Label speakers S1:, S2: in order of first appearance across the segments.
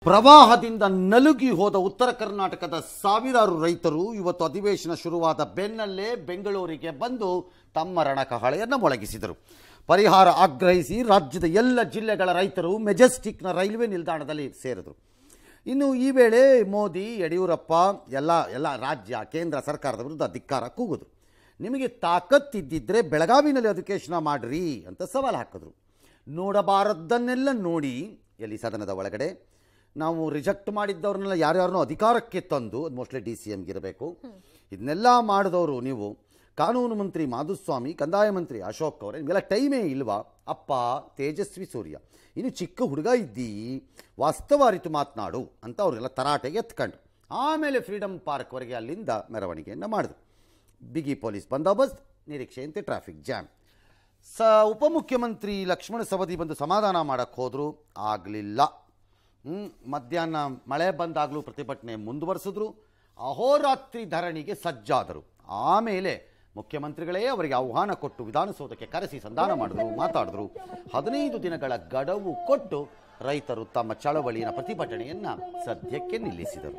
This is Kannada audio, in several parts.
S1: ಪ್ರವಾಹದಿಂದ ನಲುಗಿ ಹೋದ ಉತ್ತರ ಕರ್ನಾಟಕದ ಸಾವಿರಾರು ರೈತರು ಇವತ್ತು ಅಧಿವೇಶನ ಶುರುವಾದ ಬೆನ್ನಲ್ಲೇ ಬೆಂಗಳೂರಿಗೆ ಬಂದು ತಮ್ಮ ರಣಕಹಳೆಯನ್ನು ಮೊಳಗಿಸಿದರು ಪರಿಹಾರ ಆಗ್ರಹಿಸಿ ರಾಜ್ಯದ ಎಲ್ಲ ಜಿಲ್ಲೆಗಳ ರೈತರು ಮೆಜೆಸ್ಟಿಕ್ನ ರೈಲ್ವೆ ನಿಲ್ದಾಣದಲ್ಲಿ ಸೇರಿದರು ಇನ್ನು ಈ ವೇಳೆ ಮೋದಿ ಯಡಿಯೂರಪ್ಪ ಎಲ್ಲ ಎಲ್ಲ ರಾಜ್ಯ ಕೇಂದ್ರ ಸರ್ಕಾರದ ವಿರುದ್ಧ ಧಿಕ್ಕಾರ ಕೂಗಿದ್ರು ನಿಮಗೆ ತಾಕತ್ತಿದ್ದಿದ್ರೆ ಬೆಳಗಾವಿನಲ್ಲಿ ಅಧಿವೇಶನ ಮಾಡ್ರಿ ಅಂತ ಸವಾಲು ಹಾಕಿದ್ರು ನೋಡಬಾರದ್ದನ್ನೆಲ್ಲ ನೋಡಿ ಎಲ್ಲಿ ಸದನದ ಒಳಗಡೆ ನಾವು ರಿಜೆಕ್ಟ್ ಮಾಡಿದ್ದವ್ರನ್ನೆಲ್ಲ ಯಾರ್ಯಾರನ್ನೋ ಅಧಿಕಾರಕ್ಕೆ ತಂದು ಅದು ಮೋಸ್ಟ್ಲಿ ಡಿ ಸಿ ಎಮ್ಗೆ ಇರಬೇಕು ಇದನ್ನೆಲ್ಲ ಮಾಡಿದವರು ನೀವು ಕಾನೂನು ಮಂತ್ರಿ ಮಾಧುಸ್ವಾಮಿ ಕಂದಾಯ ಮಂತ್ರಿ ಅಶೋಕ್ ಅವರೇ ನಿಮಗೆಲ್ಲ ಟೈಮೇ ಇಲ್ವಾ ಅಪ್ಪ ತೇಜಸ್ವಿ ಸೂರ್ಯ ಇನ್ನು ಚಿಕ್ಕ ಹುಡುಗ ಇದ್ದೀ ವಾಸ್ತವ ಅರಿತು ಮಾತನಾಡು ಅಂತ ಅವರೆಲ್ಲ ತರಾಟೆಗೆ ಎತ್ಕೊಂಡು ಆಮೇಲೆ ಫ್ರೀಡಮ್ ಪಾರ್ಕ್ವರೆಗೆ ಅಲ್ಲಿಂದ ಮೆರವಣಿಗೆಯನ್ನು ಮಾಡಿದ್ರು ಬಿಗಿ ಪೊಲೀಸ್ ಬಂದೋಬಸ್ತ್ ನಿರೀಕ್ಷೆಯಂತೆ ಟ್ರಾಫಿಕ್ ಜಾಮ್ ಸ ಉಪಮುಖ್ಯಮಂತ್ರಿ ಲಕ್ಷ್ಮಣ ಸವದಿ ಬಂದು ಸಮಾಧಾನ ಮಾಡಕ್ಕೆ ಹೋದರು ಆಗಲಿಲ್ಲ ಮಧ್ಯಾಹ್ನ ಮಳೆ ಬಂದಾಗಲೂ ಪ್ರತಿಭಟನೆ ಮುಂದುವರಿಸಿದ್ರು ಅಹೋರಾತ್ರಿ ಧರಣಿಗೆ ಸಜ್ಜಾದರು ಆಮೇಲೆ ಮುಖ್ಯಮಂತ್ರಿಗಳೇ ಅವರಿಗೆ ಆಹ್ವಾನ ಕೊಟ್ಟು ವಿಧಾನಸೌಧಕ್ಕೆ ಕರೆಸಿ ಸಂಧಾನ ಮಾಡಿದ್ರು ಮಾತಾಡಿದ್ರು ಹದಿನೈದು ದಿನಗಳ ಗಡುವು ಕೊಟ್ಟು ರೈತರು ತಮ್ಮ ಚಳವಳಿಯ ಪ್ರತಿಭಟನೆಯನ್ನ ಸದ್ಯಕ್ಕೆ ನಿಲ್ಲಿಸಿದರು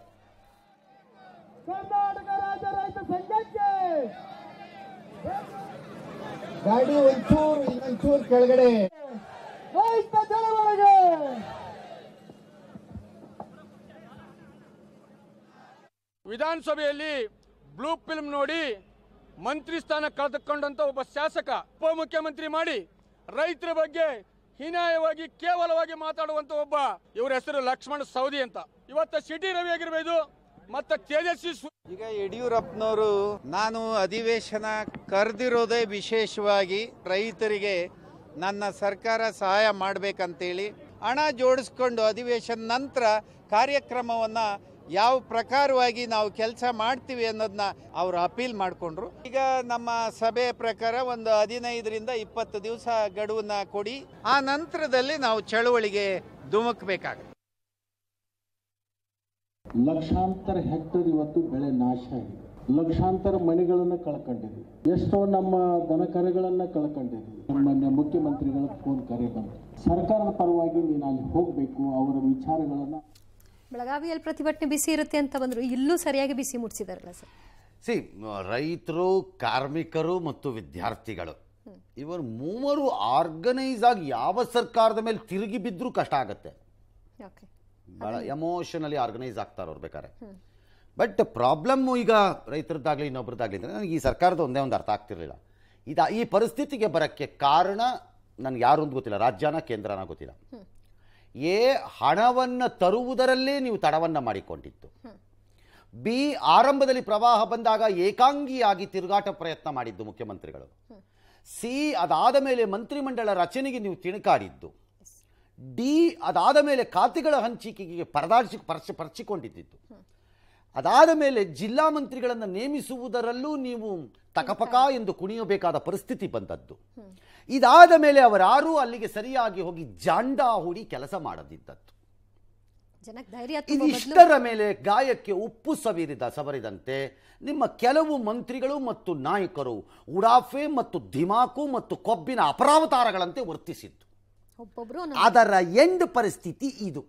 S2: ಕರ್ನಾಟಕ ರಾಜ್ಯ ರೈತ ಸಂಘಕ್ಕೆ
S3: ಗಾಡಿ ಒಂಚೂರು ಇನ್ನೊಂಚೂರು ಕೆಳಗಡೆ
S2: ರೈತ ಚಳವಳಿಗೆ
S4: ವಿಧಾನಸಭೆಯಲ್ಲಿ ಬ್ಲೂ ಫಿಲ್ಮ್ ನೋಡಿ ಮಂತ್ರಿ ಸ್ಥಾನ ಕಳೆದುಕೊಂಡಂತ ಒಬ್ಬ ಶಾಸಕ ಉಪಮುಖ್ಯಮಂತ್ರಿ ಮಾಡಿ ರೈತರ ಬಗ್ಗೆ ಹೀನಾಯವಾಗಿ ಕೇವಲವಾಗಿ ಮಾತಾಡುವಂತ ಒಬ್ಬ ಇವ್ರ ಹೆಸರು ಲಕ್ಷ್ಮಣ ಸವದಿ ಅಂತ ಇವತ್ತು ಸಿಟಿ ರವಿ ಆಗಿರ್ಬೋದು ಮತ್ತೆ ತೇಜಸ್ವಿ ಸು-
S5: ಈಗ ಯಡಿಯೂರಪ್ಪನವರು ನಾನು ಅಧಿವೇಶನ ಕರೆದಿರೋದೇ ವಿಶೇಷವಾಗಿ ರೈತರಿಗೆ ನನ್ನ ಸರ್ಕಾರ ಸಹಾಯ ಮಾಡಬೇಕಂತೇಳಿ ಹಣ ಜೋಡಿಸ್ಕೊಂಡು ಅಧಿವೇಶನ ನಂತರ ಕಾರ್ಯಕ್ರಮವನ್ನು ಯಾವ ಪ್ರಕಾರವಾಗಿ ನಾವು ಕೆಲಸ ಮಾಡ್ತೀವಿ ಅನ್ನೋದನ್ನ ಅವರು ಅಪೀಲ್ ಮಾಡಿಕೊಂಡ್ರು ಈಗ ನಮ್ಮ ಸಭೆ ಪ್ರಕಾರ ಒಂದು ಹದಿನೈದರಿಂದ ಇಪ್ಪತ್ತು ದಿವಸ ಗಡುವನ್ನ ಕೊಡಿ ಆ ನಂತರದಲ್ಲಿ ನಾವು ಚಳುವಳಿಗೆ ಧುಮುಕ್ಬೇಕಾಗುತ್ತೆ
S6: ಲಕ್ಷಾಂತರ ಹೆಕ್ಟೇರ್ ಇವತ್ತು ಬೆಳೆ ನಾಶ ಆಗಿದೆ ಲಕ್ಷಾಂತರ ಮನೆಗಳನ್ನು ಕಳ್ಕೊಂಡಿದ್ವಿ ಎಷ್ಟೋ ನಮ್ಮ ದನಕರೆಗಳನ್ನ ಕಳ್ಕೊಂಡಿದ್ವಿ ಮಾನ್ಯ ಮುಖ್ಯಮಂತ್ರಿಗಳ ಫೋನ್ ಕರೆ ಬಂತು ಸರ್ಕಾರದ ಪರವಾಗಿ ನೀನು ಅಲ್ಲಿ ಹೋಗಬೇಕು ಅವರ ವಿಚಾರಗಳನ್ನ
S7: ಬೆಳಗಾವಿಯಲ್ಲಿ ಪ್ರತಿಭಟನೆ ಬಿಸಿ ಇರುತ್ತೆ ಅಂತ ಬಂದ್ರು ಇಲ್ಲೂ ಸರಿಯಾಗಿ ಬಿಸಿ ಮುಟ್ಸಿದಾರಲ್ಲ ಸರ್
S1: ಸಿ ರೈತರು ಕಾರ್ಮಿಕರು ಮತ್ತು ವಿದ್ಯಾರ್ಥಿಗಳು ಇವರು ಮೂವರು ಆರ್ಗನೈಸ್ ಆಗಿ ಯಾವ ಸರ್ಕಾರದ ಮೇಲೆ ತಿರುಗಿ ಬಿದ್ದರೂ ಕಷ್ಟ ಆಗತ್ತೆ
S7: ಓಕೆ
S1: ಭಾಳ ಎಮೋಷನಲಿ ಆರ್ಗನೈಸ್ ಆಗ್ತಾರೆ ಅವ್ರು ಬೇಕಾದ್ರೆ ಬಟ್ ಪ್ರಾಬ್ಲಮ್ಮು ಈಗ ರೈತರದ್ದಾಗಲಿ ಇನ್ನೊಬ್ರದ್ದಾಗಲಿ ಅಂದರೆ ನನಗೆ ಈ ಸರ್ಕಾರದ ಒಂದೇ ಒಂದು ಅರ್ಥ ಆಗ್ತಿರಲಿಲ್ಲ ಇದು ಈ ಪರಿಸ್ಥಿತಿಗೆ ಬರೋಕ್ಕೆ ಕಾರಣ ನನಗೆ ಯಾರು ಅಂತ ಗೊತ್ತಿಲ್ಲ ರಾಜ್ಯನ ಕೇಂದ್ರನ ಗೊತ್ತಿಲ್ಲ ಎ ಹಣವನ್ನು ತರುವುದರಲ್ಲೇ ನೀವು ತಡವನ್ನು ಮಾಡಿಕೊಂಡಿತ್ತು ಬಿ ಆರಂಭದಲ್ಲಿ ಪ್ರವಾಹ ಬಂದಾಗ ಏಕಾಂಗಿಯಾಗಿ ತಿರುಗಾಟ ಪ್ರಯತ್ನ ಮಾಡಿದ್ದು ಮುಖ್ಯಮಂತ್ರಿಗಳು ಸಿ ಅದಾದ ಮೇಲೆ ಮಂತ್ರಿಮಂಡಲ ರಚನೆಗೆ ನೀವು ತಿಣುಕಾಡಿದ್ದು ಡಿ ಅದಾದ ಮೇಲೆ ಖಾತೆಗಳ ಹಂಚಿಕೆಗೆ ಪರದಾಡಿಸಿ ಪರ್ಚ ಪರ್ಚಿಕೊಂಡಿದ್ದು ಅದಾದ ಮೇಲೆ ಜಿಲ್ಲಾ ಮಂತ್ರಿಗಳನ್ನು ನೇಮಿಸುವುದರಲ್ಲೂ ನೀವು ತಕಪಕ ಎಂದು ಕುಣಿಯಬೇಕಾದ ಪರಿಸ್ಥಿತಿ ಬಂದದ್ದು ಇದಾದ ಮೇಲೆ ಅವರಾರೂ ಅಲ್ಲಿಗೆ ಸರಿಯಾಗಿ ಹೋಗಿ ಜಾಂಡ ಹೂಡಿ ಕೆಲಸ ಮಾಡದಿದ್ದದ್ದು
S7: ಜನಕ್ಕೆ ಧೈರ್ಯ ತುಂಬೋ ಬದಲು
S1: ಇದಿಷ್ಟರ ಮೇಲೆ ಗಾಯಕ್ಕೆ ಉಪ್ಪು ಸವಿರಿದ ಸವರಿದಂತೆ ನಿಮ್ಮ ಕೆಲವು ಮಂತ್ರಿಗಳು ಮತ್ತು ನಾಯಕರು ಉಡಾಫೆ ಮತ್ತು ಧಿಮಾಕು ಮತ್ತು ಕೊಬ್ಬಿನ ಅಪರಾವತಾರಗಳಂತೆ ವರ್ತಿಸಿದ್ದು
S7: ಒಬ್ಬೊಬ್ರು
S1: ಅದರ ಎಂಡ್ ಪರಿಸ್ಥಿತಿ ಇದು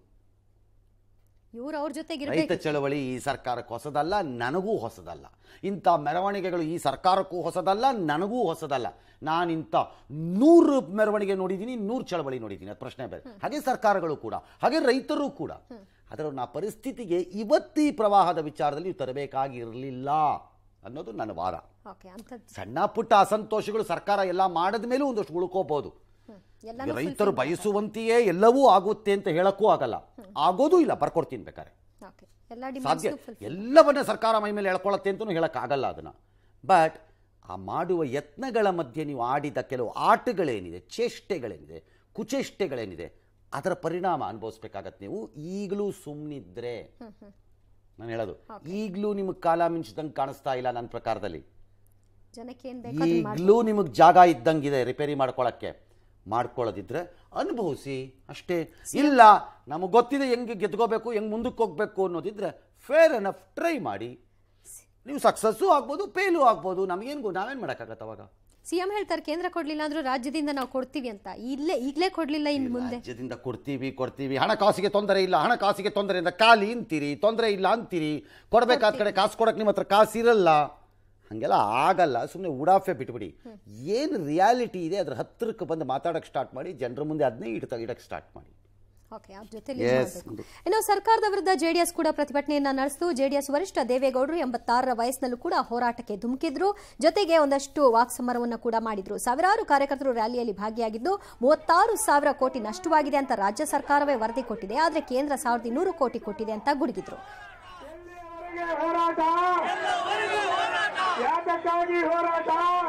S7: ಇವ್ರು ಅವ್ರ ಜೊತೆಗೆ
S1: ರೈತ
S7: ಇರ್ಬೇಕು
S1: ಚಳವಳಿ ಈ ಸರ್ಕಾರಕ್ಕೆ ಹೊಸದಲ್ಲ ನನಗೂ ಹೊಸದಲ್ಲ ಇಂಥ ಮೆರವಣಿಗೆಗಳು ಈ ಸರ್ಕಾರಕ್ಕೂ ಹೊಸದಲ್ಲ ನನಗೂ ಹೊಸದಲ್ಲ ನಾನಿಂಥ ನೂರು ಮೆರವಣಿಗೆ ನೋಡಿದ್ದೀನಿ ನೂರು ಚಳವಳಿ ನೋಡಿದ್ದೀನಿ ಅದು ಪ್ರಶ್ನೆ ಬೇರೆ ಹಾಗೆ ಸರ್ಕಾರಗಳು ಕೂಡ ಹಾಗೆ ರೈತರು ಕೂಡ ಅದರ ನಾ ಪರಿಸ್ಥಿತಿಗೆ ಇವತ್ತು ಈ ಪ್ರವಾಹದ ವಿಚಾರದಲ್ಲಿ ನೀವು ತರಬೇಕಾಗಿರಲಿಲ್ಲ ಅನ್ನೋದು ನನ್ನ ವಾದ
S7: ಓಕೆ ಅಂಥದ್ದು
S1: ಸಣ್ಣ ಪುಟ್ಟ ಅಸಂತೋಷಗಳು ಸರ್ಕಾರ ಎಲ್ಲ ಮಾಡಿದ ಮೇಲೂ ಒಂದಷ್ಟು ಉಳ್ಕೋಬಹುದು
S7: ಎಲ್ಲಾನು
S1: ರೈತರು ಬಯಸುವಂತೆಯೇ ಎಲ್ಲವೂ ಆಗುತ್ತೆ ಅಂತ ಹೇಳಕ್ಕೂ ಆಗಲ್ಲ ಆಗೋದು ಇಲ್ಲ ಬರ್ಕೊಡ್ತೀನಿ ಬೇಕಾರೆ
S7: ಓಕೆ ಎಲ್ಲ
S1: ಸಾಧ್ಯ
S7: ಡಿಮ್ಯಾಂಡ್ಸ್
S1: ಎಲ್ಲವನ್ನ ಸರ್ಕಾರ ಮೈ ಮೇಲೆ ಎಳ್ಕೊಳ್ಳುತ್ತೆ ಅಂತಲೂ ಹೇಳೋಕ್ಕಾಗಲ್ಲ ಅದನ್ನು ಬಟ್ ಆ ಮಾಡುವ ಯತ್ನಗಳ ಮಧ್ಯೆ ನೀವು ಆಡಿದ ಕೆಲವು ಆಟಗಳೇನಿದೆ ಚೇಷ್ಟೆಗಳೇನಿದೆ ಕುಚೇಷ್ಟೆಗಳೇನಿದೆ ಅದರ ಪರಿಣಾಮ ಅನುಭವಿಸ್ಬೇಕಾಗತ್ತೆ ನೀವು ಈಗಲೂ ಸುಮ್ಮನಿದ್ರೆ ನಾನು ಹೇಳೋದು ಈಗಲೂ ನಿಮಗೆ ಕಾಲ ಮಿಂಚಿದಂಗೆ ಕಾಣಿಸ್ತಾ ಇಲ್ಲ ನನ್ನ ಪ್ರಕಾರದಲ್ಲಿ
S7: ಜನಕ್ಕೆ ಏನ್ ಬೇಕೋ ಅದನ್ನ ಮಾಡಿ
S1: ಈಗಲೂ ನಿಮಗೆ ಜಾಗ ಇದ್ದಂಗಿದೆ ರಿಪೇರಿ ಮಾಡ್ಕೊಳ್ಳೋಕ್ಕೆ ಮಾಡ್ಕೊಳ್ಳೋದಿದ್ರೆ ಅನುಭವಿಸಿ ಅಷ್ಟೇ ಇಲ್ಲ ನಮಗೆ ಗೊತ್ತಿದೆ ಹೆಂಗೆ ಗೆದ್ಕೋಬೇಕು ಹೆಂಗೆ ಮುಂದಕ್ಕೆ ಹೋಗ್ಬೇಕು ಅನ್ನೋದಿದ್ರೆ ಫೇರ್ ಅನಫ್ ಟ್ರೈ ಮಾಡಿ ನೀವು ಸಕ್ಸಸ್ಸು ಆಗ್ಬೋದು ಫೇಲು ಆಗ್ಬೋದು ನಮಗೇನು ನಾವೇನು ಮಾಡೋಕ್ಕಾಗತ್ತೆ ಅವಾಗ
S7: ಸಿಎಂ ಹೇಳ್ತಾರೆ ಕೇಂದ್ರ ಕೊಡ್ಲಿಲ್ಲ ಅಂದ್ರೂ ರಾಜ್ಯದಿಂದ ನಾವು ಕೊಡ್ತೀವಿ ಅಂತ ಇಲ್ಲೇ ಈಗಲೇ ಕೊಡ್ಲಿಲ್ಲ ಇನ್ ಮುಂದೆ
S1: ರಾಜ್ಯದಿಂದ ಕೊಡ್ತೀವಿ ಕೊಡ್ತೀವಿ ಹಣಕಾಸಿಗೆ ತೊಂದರೆ ಇಲ್ಲ ಹಣಕಾಸಿಗೆ ತೊಂದರೆಯಿಂದ ಖಾಲಿ ಅಂತೀರಿ ತೊಂದರೆ ಇಲ್ಲ ಅಂತೀರಿ ಕೊಡ್ಬೇಕಾದ ಕಡೆ ಕಾಸು ಕೊಡಕ್ಕೆ ನಿಮ್ಮ ಹತ್ರ ಕಾಸು ಇರಲ್ಲ ಹಾಗೆಲ್ಲ ಆಗಲ್ಲ ಸುಮ್ಮನೆ ಉಡಾಫೆ ಬಿಟ್ಬಿಡಿ ಏನು ರಿಯಾಲಿಟಿ ಇದೆ ಅದ್ರ ಹತ್ತಿರಕ್ಕೆ ಬಂದು ಮಾತಾಡೋಕ್ಕೆ ಸ್ಟಾರ್ಟ್ ಮಾಡಿ ಜನರ ಮುಂದೆ ಅದನ್ನೇ ಇಡ್ತಾ ಇಡಕ್ಕೆ ಸ್ಟಾರ್ಟ್ ಮಾಡಿ
S7: ಓಕೆ ಅವ್ರ ಜೊತೆ
S1: Yes.
S7: ಇನ್ನು ಸರ್ಕಾರದ ವಿರುದ್ಧ ಜೆಡಿಎಸ್ ಕೂಡ ಪ್ರತಿಭಟನೆಯನ್ನ ನಡೆಸಿತು ಜೆಡಿಎಸ್ ವರಿಷ್ಠ ದೇವೇಗೌಡರು ಎಂಬತ್ತಾರರ ವಯಸ್ಸಿನಲ್ಲೂ ಕೂಡ ಹೋರಾಟಕ್ಕೆ ಧುಮುಕಿದ್ರು ಜೊತೆಗೆ ಒಂದಷ್ಟು ವಾಕ್ಸಮರವನ್ನು ಕೂಡ ಮಾಡಿದ್ರು ಸಾವಿರಾರು ಕಾರ್ಯಕರ್ತರು ರ್ಯಾಲಿಯಲ್ಲಿ ಭಾಗಿಯಾಗಿದ್ದು ಮೂವತ್ತಾರು ಸಾವಿರ ಕೋಟಿ ನಷ್ಟವಾಗಿದೆ ಅಂತ ರಾಜ್ಯ ಸರ್ಕಾರವೇ ವರದಿ ಕೊಟ್ಟಿದೆ ಆದರೆ ಕೇಂದ್ರ ಸಾವಿರದ ಇನ್ನೂರು ಕೋಟಿ ಕೊಟ್ಟಿದೆ ಅಂತ ಗುಡುಗಿದ್ರು
S2: ಹೋರಾಟ ಯಾತಕ್ಕಾಗಿ ಹೋರಾಟ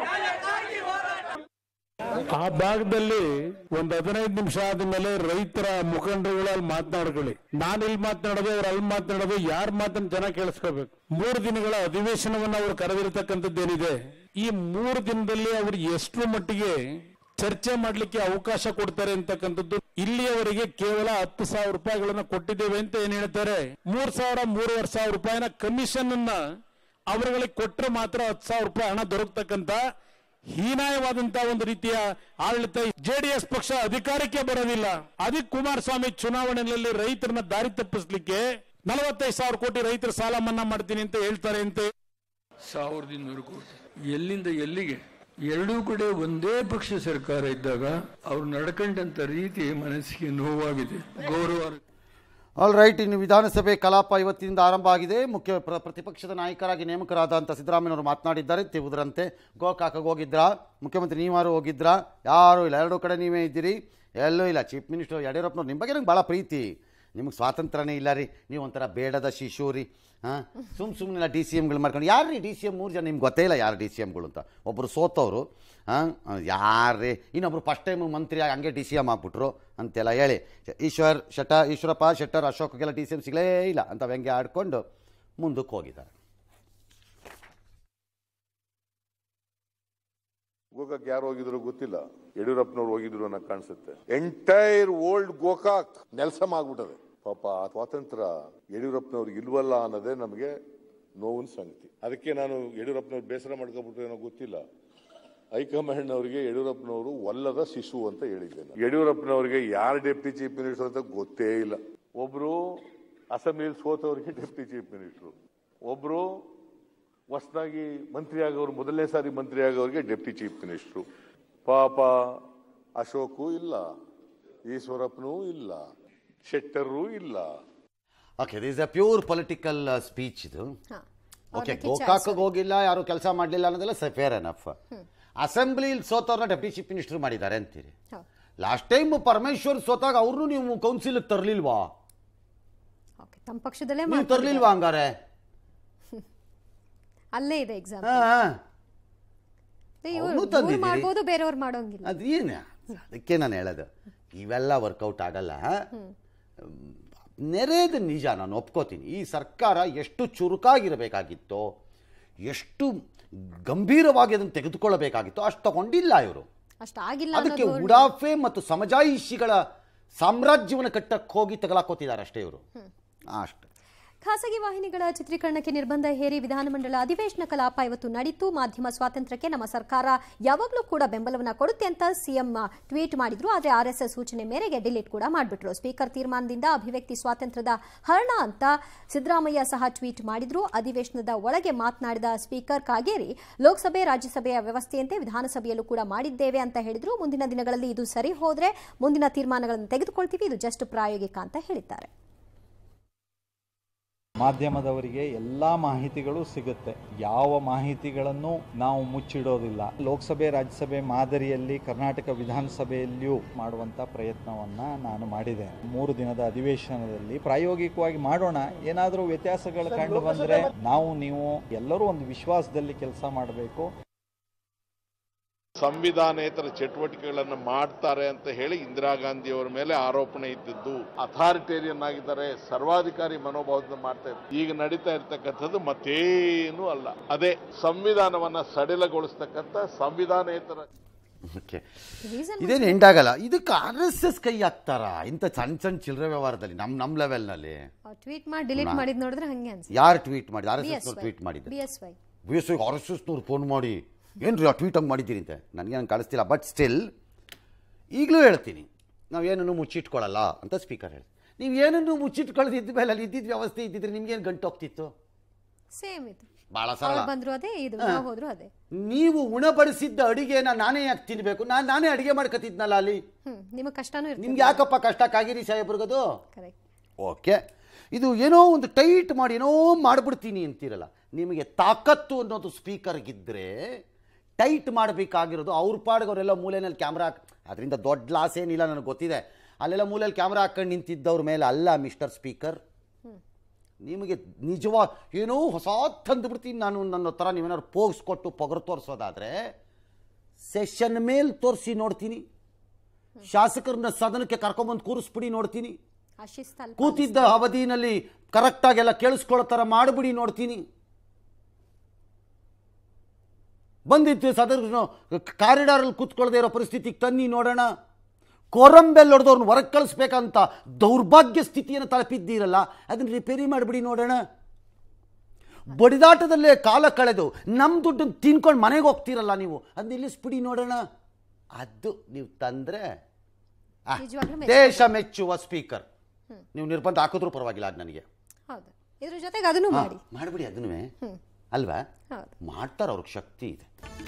S8: ಆ ಭಾಗದಲ್ಲಿ ಒಂದ್ ಹದಿನೈದು ನಿಮಿಷ ಆದ್ಮೇಲೆ ರೈತರ ಮುಖಂಡರುಗಳು ಅಲ್ಲಿ ಮಾತನಾಡ್ಕೊಳ್ಳಿ ನಾನು ಇಲ್ಲಿ ಮಾತನಾಡೋದು ಅವ್ರು ಅಲ್ಲಿ ಮಾತನಾಡೋದು ಯಾರ ಮಾತನ್ನ ಜನ ಕೇಳಿಸ್ಕೋಬೇಕು ಮೂರು ದಿನಗಳ ಅಧಿವೇಶನವನ್ನ ಅವ್ರು ಕರೆದಿರತಕ್ಕಂಥದ್ದೇನಿದೆ ಈ ಮೂರು ದಿನದಲ್ಲಿ ಅವ್ರು ಎಷ್ಟು ಮಟ್ಟಿಗೆ ಚರ್ಚೆ ಮಾಡ್ಲಿಕ್ಕೆ ಅವಕಾಶ ಕೊಡ್ತಾರೆ ಅಂತಕ್ಕಂಥದ್ದು ಇಲ್ಲಿಯವರೆಗೆ ಕೇವಲ ಹತ್ತು ಸಾವಿರ ರೂಪಾಯಿಗಳನ್ನ ಕೊಟ್ಟಿದ್ದೇವೆ ಅಂತ ಏನ್ ಹೇಳ್ತಾರೆ ಮೂರ್ ಸಾವಿರ ಮೂರುವರೆ ಸಾವಿರ ರೂಪಾಯಿನ ಕಮಿಷನ್ ಅನ್ನ ಅವರುಗಳಿಗೆ ಕೊಟ್ರೆ ಮಾತ್ರ ಹತ್ತು ಸಾವಿರ ರೂಪಾಯಿ ಹಣ ದೊರಕತಕ್ಕಂತ ಹೀನಾಯವಾದಂತಹ ಒಂದು ರೀತಿಯ ಆಡಳಿತ ಜೆಡಿಎಸ್ ಪಕ್ಷ ಅಧಿಕಾರಕ್ಕೆ ಬರೋದಿಲ್ಲ ಅದಕ್ಕೆ ಕುಮಾರಸ್ವಾಮಿ ಚುನಾವಣೆಯಲ್ಲಿ ರೈತರನ್ನ ದಾರಿ ತಪ್ಪಿಸ್ಲಿಕ್ಕೆ ನಲವತ್ತೈದು ಸಾವಿರ ಕೋಟಿ ರೈತರ ಸಾಲ ಮನ್ನಾ ಮಾಡ್ತೀನಿ ಅಂತ ಹೇಳ್ತಾರೆ ಅಂತ
S9: ಸಾವಿರದ ಇನ್ನೂರು ಕೋಟಿ ಎಲ್ಲಿಂದ ಎಲ್ಲಿಗೆ ಎರಡೂ ಕಡೆ ಒಂದೇ ಪಕ್ಷ ಸರ್ಕಾರ ಇದ್ದಾಗ ಅವ್ರು ನಡ್ಕೊಂಡಂತ ರೀತಿ ಮನಸ್ಸಿಗೆ ನೋವಾಗಿದೆ ಗೌರವ
S1: ಆಲ್ ರೈಟ್ ಇನ್ನು ವಿಧಾನಸಭೆ ಕಲಾಪ ಇವತ್ತಿನಿಂದ ಆರಂಭ ಆಗಿದೆ ಮುಖ್ಯ ಪ್ರ ಪ್ರತಿಪಕ್ಷದ ನಾಯಕರಾಗಿ ನೇಮಕರಾದಂಥ ಸಿದ್ದರಾಮಯ್ಯನವರು ಮಾತನಾಡಿದ್ದಾರೆ ತಿವುದ್ರಂತೆ ಗೋಕಾಕಗೆ ಹೋಗಿದ್ರಾ ಮುಖ್ಯಮಂತ್ರಿ ನೀವಾರು ಹೋಗಿದ್ರಾ ಯಾರೂ ಇಲ್ಲ ಎರಡೂ ಕಡೆ ನೀವೇ ಇದ್ದೀರಿ ಎಲ್ಲೂ ಇಲ್ಲ ಚೀಫ್ ಮಿನಿಸ್ಟರ್ ಯಡಿಯೂರಪ್ಪನವ್ರು ನಿಮ್ಮ ಬಗ್ಗೆ ನಂಗೆ ಭಾಳ ಪ್ರೀತಿ ನಿಮಗೆ ಸ್ವಾತಂತ್ರ್ಯನೇ ಇಲ್ಲ ರೀ ನೀವು ಒಂಥರ ಬೇಡದ ಶಿಶು ರೀ ಹಾಂ ಸುಮ್ಮ ಸುಮ್ಮನೆ ಡಿ ಸಿ ಎಮ್ಗಳು ಮಾಡ್ಕೊಂಡು ಯಾರು ರೀ ಡಿ ಸಿ ಎಮ್ ಮೂರು ಜನ ನಿಮ್ಗೆ ಗೊತ್ತೇ ಇಲ್ಲ ಯಾರು ಡಿ ಸಿ ಎಮ್ಗಳು ಅಂತ ಒಬ್ಬರು ಸೋತವರು ಹಾಂ ಯಾರೇ ಇನ್ನೊಬ್ರು ಫಸ್ಟ್ ಟೈಮ್ ಮಂತ್ರಿ ಆಗಿ ಹಂಗೆ ಡಿ ಸಿ ಎಮ್ ಆಗ್ಬಿಟ್ರು ಅಂತೆಲ್ಲ ಹೇಳಿ ಈಶ್ವರ್ ಶೆಟ್ಟ ಈಶ್ವರಪ್ಪ ಶೆಟ್ಟರ್ ಅಶೋಕ್ಗೆಲ್ಲ ಡಿ ಸಿ ಎಮ್ ಸಿಗಲೇ ಇಲ್ಲ ಅಂತ ವ್ಯಂಗ್ಯ ಆಡ್ಕೊಂಡು ಮುಂದಕ್ಕೆ ಹೋಗಿದ್ದಾರೆ
S10: ಗೋಕಾಕ್ ಯಾರು ಹೋಗಿದ್ರು ಗೊತ್ತಿಲ್ಲ ಯಡಿಯೂರಪ್ಪನವ್ರು ಹೋಗಿದ್ರು ಅನ್ನೋ ಕಾಣಿಸುತ್ತೆ ಎಂಟೈರ್ ಓಲ್ಡ್ ಗೋಕಾಕ್ ನೆಲಸಮ ಆಗ್ಬಿಟ್ಟದೆ ಪಾಪ ಆ ಸ್ವಾತಂತ್ರ್ಯ ಯಡಿಯೂರಪ್ಪನವ್ರಿಗೆ ಇಲ್ವಲ್ಲ ಅನ್ನೋದೇ ನಮಗೆ ನೋವಿನ ಸಂಗತಿ ಅದಕ್ಕೆ ನಾನು ಯಡಿಯೂರಪ್ಪನವ್ರು ಬೇಸರ ಮಾಡ್ಕೊಬಿಟ್ರೆ ಏನೋ ಗೊತ್ತಿಲ್ಲ ಹೈಕಮಾಂಡ್ ಅವರಿಗೆ ಯಡಿಯೂರಪ್ಪನವರು ಒಲ್ಲದ ಶಿಶು ಅಂತ ಹೇಳಿದ್ದೇನೆ ಯಡಿಯೂರಪ್ಪನವರಿಗೆ ಯಾರು ಡೆಪ್ಟಿ ಚೀಫ್ ಮಿನಿಸ್ಟರ್ ಅಂತ ಗೊತ್ತೇ ಇಲ್ಲ ಒಬ್ರು ಅಸೆಂಬ್ಲಿಯಲ್ಲಿ ಸೋತವರಿಗೆ ಡೆಪ್ಟಿ ಚೀಫ್ ಮಿನಿಸ್ಟರ್ ಒಬ್ರು ಹೊಸದಾಗಿ ಮಂತ್ರಿ ಆಗೋರು ಮೊದಲನೇ ಸಾರಿ ಮಂತ್ರಿ ಆಗೋರಿಗೆ ಡೆಪ್ಟಿ ಚೀಫ್ ಮಿನಿಸ್ಟ್ರು ಪಾಪ ಅಶೋಕು ಇಲ್ಲ ಈಶ್ವರಪ್ಪನೂ ಇಲ್ಲ ಶೆಟ್ಟರೂ ಇಲ್ಲ
S1: okay this a pure political speech ಇದು
S7: ಹಾ.
S1: ಓಕೆ
S7: ಅವ್ರನ್ನ
S1: ಗೋಕಾಕ್ಗೆ ಹೋಗಿಲ್ಲ ಯಾರು ಕೆಲಸ ಮಾಡಲಿಲ್ಲ ಅನ್ನೋದೆಲ್ಲ ಫೇರ್ ಎನಫ್ ಅಸೆಂಬ್ಲಿಲಿ ಸೋತವ್ರನ್ನ ಡೆಪ್ಟಿ ಚೀಫ್ ಮಿನಿಸ್ಟರ್ ಮಾಡಿದ್ದಾರೆ ಅಂತೀರಿ
S7: ಹೌದು.
S1: ಲಾಸ್ಟ್ ಟೈಮ್ ಪರಮೇಶ್ವರ್ ಸೋತಾಗ ಅವ್ರನ್ನೂ ನೀವು ಕೌನ್ಸಿಲ್ ತರಲಿಲ್ವಾ
S7: ಓಕೆ ತಮ್ಮ ಪಕ್ಷದಲ್ಲೇ
S1: ನೀವು
S7: ಮಾಡ್ಕೊಂಡಿದ್ದಾರೆ.
S1: ತರಲಿಲ್ವಾ ಹಂಗಾರೆ
S7: ಅಲ್ಲೇ ಇದೆ ಎಕ್ಸಾಮ್
S1: ಹಾ
S7: ಇವ್ರು
S1: ಅವ್ರು ತಂದಿದ್ದೀರಿ.
S7: ಮಾಡ್ಬೋದು ಬೇರೆಯವ್ರು ಮಾಡೋಂಗಿಲ್ಲ
S1: ಅದು ಏನು ಅದಕ್ಕೆ ನಾನು ಹೇಳೋದು ಇವೆಲ್ಲ ವರ್ಕೌಟ್ ಆಗಲ್ಲ ನೆರೆದ ನಿಜ ನಾನು ಒಪ್ಕೋತೀನಿ ಈ ಸರ್ಕಾರ ಎಷ್ಟು ಚುರುಕಾಗಿರಬೇಕಾಗಿತ್ತೋ ಎಷ್ಟು ಗಂಭೀರವಾಗಿ ಅದನ್ನು ತೆಗೆದುಕೊಳ್ಳಬೇಕಾಗಿತ್ತೋ ಅಷ್ಟು ತಗೊಂಡಿಲ್ಲ ಇವರು
S7: ಅಷ್ಟು ಆಗಿಲ್ಲ
S1: ಅದಕ್ಕೆ
S7: ಅನ್ನೋದು
S1: ಉಡಾಫೆ ಮತ್ತು ಸಮಜಾಯಿಷಿಗಳ ಸಾಮ್ರಾಜ್ಯವನ್ನು ಕಟ್ಟಕ್ಕೆ ಹೋಗಿ ತಗಲಾಕೋತಿದ್ದಾರೆ ಅಷ್ಟೇ ಇವರು ಅಷ್ಟೇ
S7: ಖಾಸಗಿ ವಾಹಿನಿಗಳ ಚಿತ್ರೀಕರಣಕ್ಕೆ ನಿರ್ಬಂಧ ಹೇರಿ ವಿಧಾನಮಂಡಲ ಅಧಿವೇಶನ ಕಲಾಪ ಇವತ್ತು ನಡೀತು ಮಾಧ್ಯಮ ಸ್ವಾತಂತ್ರ್ಯಕ್ಕೆ ನಮ್ಮ ಸರ್ಕಾರ ಯಾವಾಗಲೂ ಕೂಡ ಬೆಂಬಲವನ್ನ ಕೊಡುತ್ತೆ ಅಂತ ಸಿಎಂ ಟ್ವೀಟ್ ಮಾಡಿದ್ರು ಆದರೆ ಆರ್ಎಸ್ಎಸ್ ಸೂಚನೆ ಮೇರೆಗೆ ಡಿಲೀಟ್ ಕೂಡ ಮಾಡಿಬಿಟ್ರು ಸ್ಪೀಕರ್ ತೀರ್ಮಾನದಿಂದ ಅಭಿವ್ಯಕ್ತಿ ಸ್ವಾತಂತ್ರ್ಯದ ಹರಣ ಅಂತ ಸಿದ್ದರಾಮಯ್ಯ ಸಹ ಟ್ವೀಟ್ ಮಾಡಿದ್ರು ಅಧಿವೇಶನದ ಒಳಗೆ ಮಾತನಾಡಿದ ಸ್ಪೀಕರ್ ಕಾಗೇರಿ ಲೋಕಸಭೆ ರಾಜ್ಯಸಭೆಯ ವ್ಯವಸ್ಥೆಯಂತೆ ವಿಧಾನಸಭೆಯಲ್ಲೂ ಕೂಡ ಮಾಡಿದ್ದೇವೆ ಅಂತ ಹೇಳಿದ್ರು ಮುಂದಿನ ದಿನಗಳಲ್ಲಿ ಇದು ಸರಿ ಹೋದ್ರೆ ಮುಂದಿನ ತೀರ್ಮಾನಗಳನ್ನು ತೆಗೆದುಕೊಳ್ತೀವಿ ಇದು ಜಸ್ಟ್ ಪ್ರಾಯೋಗಿಕ ಅಂತ ಹೇಳಿದ್ದಾರೆ
S11: ಮಾಧ್ಯಮದವರಿಗೆ ಎಲ್ಲ ಮಾಹಿತಿಗಳು ಸಿಗುತ್ತೆ ಯಾವ ಮಾಹಿತಿಗಳನ್ನು ನಾವು ಮುಚ್ಚಿಡೋದಿಲ್ಲ ಲೋಕಸಭೆ ರಾಜ್ಯಸಭೆ ಮಾದರಿಯಲ್ಲಿ ಕರ್ನಾಟಕ ವಿಧಾನಸಭೆಯಲ್ಲಿಯೂ ಮಾಡುವಂತ ಪ್ರಯತ್ನವನ್ನ ನಾನು ಮಾಡಿದೆ ಮೂರು ದಿನದ ಅಧಿವೇಶನದಲ್ಲಿ ಪ್ರಾಯೋಗಿಕವಾಗಿ ಮಾಡೋಣ ಏನಾದರೂ ವ್ಯತ್ಯಾಸಗಳು ಕಂಡು ಬಂದ್ರೆ ನಾವು ನೀವು ಎಲ್ಲರೂ ಒಂದು ವಿಶ್ವಾಸದಲ್ಲಿ ಕೆಲಸ ಮಾಡಬೇಕು
S10: ಸಂವಿಧಾನೇತರ ಚಟುವಟಿಕೆಗಳನ್ನು ಮಾಡ್ತಾರೆ ಅಂತ ಹೇಳಿ ಇಂದಿರಾ ಗಾಂಧಿ ಅವರ ಮೇಲೆ ಆರೋಪಣೆ ಇದ್ದದ್ದು ಅಥಾರಿಟೇರಿಯನ್ ಆಗಿದ್ದಾರೆ ಸರ್ವಾಧಿಕಾರಿ ಮನೋಭಾವದಿಂದ ಮಾಡ್ತಾ ಇದ್ದಾರೆ ಈಗ ನಡೀತಾ ಇರ್ತಕ್ಕಂಥದ್ದು ಮತ್ತೇನು ಅಲ್ಲ ಅದೇ ಸಂವಿಧಾನವನ್ನ ಸಡಿಲಗೊಳಿಸ್ತಕ್ಕಂಥ ಸಂವಿಧಾನೇತರ
S1: ಓಕೆ
S7: Reason
S1: ಇದೇನು ಎಂಡಾಗಲ್ಲ ಇದಕ್ಕೆ ಆರ್ ಎಸ್ ಎಸ್ ಕೈ ಹಾಕ್ತಾರಾ ಇಂಥ ಸಣ್ಣ ಸಣ್ಣ ಚಿಲ್ಲರೆ ವ್ಯವಹಾರದಲ್ಲಿ ನಮ್ಮ ನಮ್ಮ ಲೆವೆಲ್ನಲ್ಲಿ
S7: ಟ್ವೀಟ್ ಮಾಡಿ ಡಿಲೀಟ್ ಮಾಡಿದ್ ನೋಡಿದ್ರೆ ಹಂಗೆ ಅನ್ಸುತ್ತೆ
S1: ಯಾರು ಟ್ವೀಟ್ ಮಾಡಿದ R S S
S7: BSY.
S1: Tweet ಮಾಡಿದ್ದಾರೆ
S7: BSY.
S1: B S I R S ಎಸ್ನವ್ರು ಫೋನ್ ಮಾಡಿ ಏನ್ರಿ ಆ ಟ್ವೀಟ್ ಹಂಗೆ ಮಾಡಿದ್ದೀರಿ ಅಂತ ನನಗೆ ನಂಗೆ ಕಾಣಿಸ್ತಿಲ್ಲ ಬಟ್ ಸ್ಟಿಲ್ ಈಗಲೂ ಹೇಳ್ತೀನಿ ನಾವೇನನ್ನು ಮುಚ್ಚಿಟ್ಕೊಳ್ಳಲ್ಲ ಅಂತ ಸ್ಪೀಕರ್ ಹೇಳಿ ನೀವು ಏನನ್ನು ಮುಚ್ಚಿಟ್ಕೊಳ್ಳದಿದ್ದ ಮೇಲೆ ಅಲ್ಲಿ ಇದ್ದಿದ್ದ ವ್ಯವಸ್ಥೆ ಇದ್ದಿದ್ರೆ ನಿಮ್ಗೇನು ಗಂಟು ಹೋಗ್ತಿತ್ತು
S7: ಸೇಮ್ ಇದು
S1: ಭಾಳ
S7: ಅವ್ರು
S1: ಸರಳ
S7: ಬಂದ್ರು ಅದೇ ಇದು
S1: ಹಾ.
S7: ನಾವು ಹೋದ್ರು ಅದೇ
S1: ನೀವು ಉಣಬಡಿಸಿದ್ದ ಅಡಿಗೆನ ನಾನೇ ಯಾಕೆ ತಿನ್ನಬೇಕು ನಾನು ನಾನೇ ಅಡಿಗೆ ಮಾಡ್ಕೊತಿದ್ನಲ್ಲ ಅಲ್ಲಿ
S7: ಹ್ಮ್ ನಿಮಗೆ ಕಷ್ಟನೂ ಇರ್ತದೆ
S1: ನಿಮ್ಗೆ ಯಾಕಪ್ಪ ಕಷ್ಟ ಕಾಗಿರಿ ಸಾಹೇಬ್ರಿಗದು
S7: ಕರೆಕ್ಟ್
S1: ಓಕೆ ಇದು ಏನೋ ಒಂದು ಟೈಟ್ ಮಾಡಿ ಏನೋ ಮಾಡ್ಬಿಡ್ತೀನಿ ಅಂತೀರಲ್ಲ ನಿಮಗೆ ತಾಕತ್ತು ಅನ್ನೋದು ಸ್ಪೀಕರ್ಗಿದ್ದರೆ ಟೈಟ್ ಮಾಡಬೇಕಾಗಿರೋದು ಅವ್ರ ಪಾಡ್ಗೆ ಅವರೆಲ್ಲ ಮೂಲೆಯಲ್ಲಿ ಕ್ಯಾಮ್ರಾ ಹಾಕ್ ಅದರಿಂದ ದೊಡ್ಡ ಲಾಸ್ ಏನಿಲ್ಲ ನನಗೆ ಗೊತ್ತಿದೆ ಅಲ್ಲೆಲ್ಲ ಮೂಲೆಯಲ್ಲಿ ಕ್ಯಾಮ್ರಾ ಹಾಕೊಂಡು ನಿಂತಿದ್ದವ್ರ ಮೇಲೆ ಅಲ್ಲ ಮಿಸ್ಟರ್ ಸ್ಪೀಕರ್ ನಿಮಗೆ ನಿಜವಾ ಏನೋ ಹೊಸ ತಂದುಬಿಡ್ತೀನಿ ನಾನು ನನ್ನ ಥರ ನೀವೇನಾದ್ರು ಪೋಗಿಸ್ಕೊಟ್ಟು ಪೊಗರು ತೋರಿಸೋದಾದರೆ ಸೆಷನ್ ಮೇಲೆ ತೋರಿಸಿ ನೋಡ್ತೀನಿ ಶಾಸಕರನ್ನ ಸದನಕ್ಕೆ ಕರ್ಕೊಂಬಂದು ಕೂರಿಸ್ಬಿಡಿ ನೋಡ್ತೀನಿ
S7: ಆ ಶಿಸ್ತಲ್ಲಿ
S1: ಕೂತಿದ್ದ ಅವಧಿನಲ್ಲಿ ಕರೆಕ್ಟಾಗಿ ಎಲ್ಲ ಕೇಳಿಸ್ಕೊಳ್ಳೋ ಥರ ಮಾಡಿಬಿಡಿ ನೋಡ್ತೀನಿ ಬಂದಿತ್ತು ಸದನ ಕಾರಿಡಾರಲ್ಲಿ ಕೂತ್ಕೊಳ್ಳದೆ ಇರೋ ಪರಿಸ್ಥಿತಿಗೆ ತನ್ನಿ ನೋಡೋಣ ಕೊರಂಬೆಲ್ ಹೊಡೆದವ್ರನ್ನ ಹೊರಗೆ ಕಳಿಸ್ಬೇಕಂತ ದೌರ್ಭಾಗ್ಯ ಸ್ಥಿತಿಯನ್ನು ತಲುಪಿದ್ದೀರಲ್ಲ ಅದನ್ನು ರಿಪೇರಿ ಮಾಡಿಬಿಡಿ ನೋಡೋಣ ಬಡಿದಾಟದಲ್ಲೇ ಕಾಲ ಕಳೆದು ನಮ್ಮ ದುಡ್ಡನ್ನು ತಿನ್ಕೊಂಡು ಮನೆಗೆ ಹೋಗ್ತೀರಲ್ಲ ನೀವು ಅದನ್ನ ನಿಲ್ಲಿಸ್ಬಿಡಿ ನೋಡೋಣ ಅದು ನೀವು ತಂದರೆ
S7: ನಿಜವಾಗ್ಲೂ ಮೆಚ್ಚುಗೆ.
S1: ದೇಶ ಮೆಚ್ಚುವ ಸ್ಪೀಕರ್ ನೀವು ನಿರ್ಬಂಧ ಹಾಕಿದ್ರೂ ಪರವಾಗಿಲ್ಲ ಅದು ನನಗೆ
S7: ಹೌದು ಇದ್ರ ಜೊತೆಗೆ ಅದನ್ನು
S1: ಹಾ,
S7: ಮಾಡಿ
S1: ಮಾಡ್ಬಿಡಿ ಅದನ್ನು
S7: ಹ್ಮ್.
S1: ಅಲ್ವಾ
S7: ಹೌದು
S1: ಮಾಡ್ತಾರೆ ಅವ್ರಿಗೆ ಶಕ್ತಿ ಇದೆ